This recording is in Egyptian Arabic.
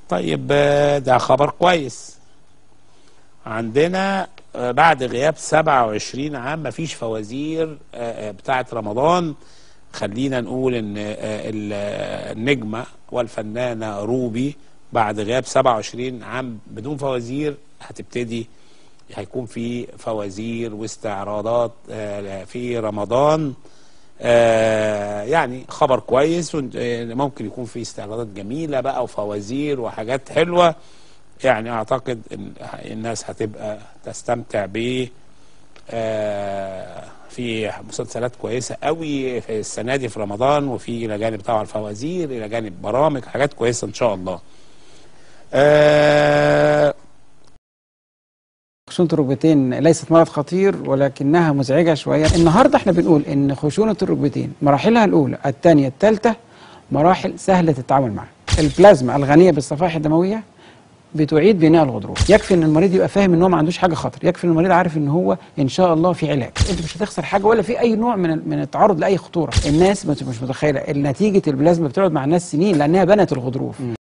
طيب آه، ده خبر كويس عندنا آه، بعد غياب 27 عام مفيش فوازير آه، آه، بتاعه رمضان خلينا نقول ان آه، ال- آه، النجمه والفنانه روبي بعد غياب 27 عام بدون فوازير هتبتدي هيكون في فوازير واستعراضات آه، في رمضان آه، يعني خبر كويس ون- آه، ممكن يكون في استعراضات جميله بقى وفوازير وحاجات حلوه يعني اعتقد ان الناس هتبقى تستمتع ب آه، في مسلسلات كويسه قوي في السنه دي في رمضان وفي الى جانب طبعا فوازير الى جانب برامج حاجات كويسه ان شاء الله آه، خشونة الركبتين ليست مرض خطير ولكنها مزعجة شوية النهاردة احنا بنقول ان خشونة الركبتين مراحلها الأولى الثانية الثالثة مراحل سهلة التعامل معها البلازما الغنية بالصفائح الدموية بتعيد بناء الغضروف يكفي ان المريض يبقى فاهم ان هو ما عندوش حاجه خطر يكفي ان المريض عارف ان هو ان شاء الله في علاج انت مش هتخسر حاجه ولا في اي نوع من من التعرض لاي خطوره الناس مش مش متخيله نتيجه البلازما بتقعد مع الناس سنين لانها بنت الغضروف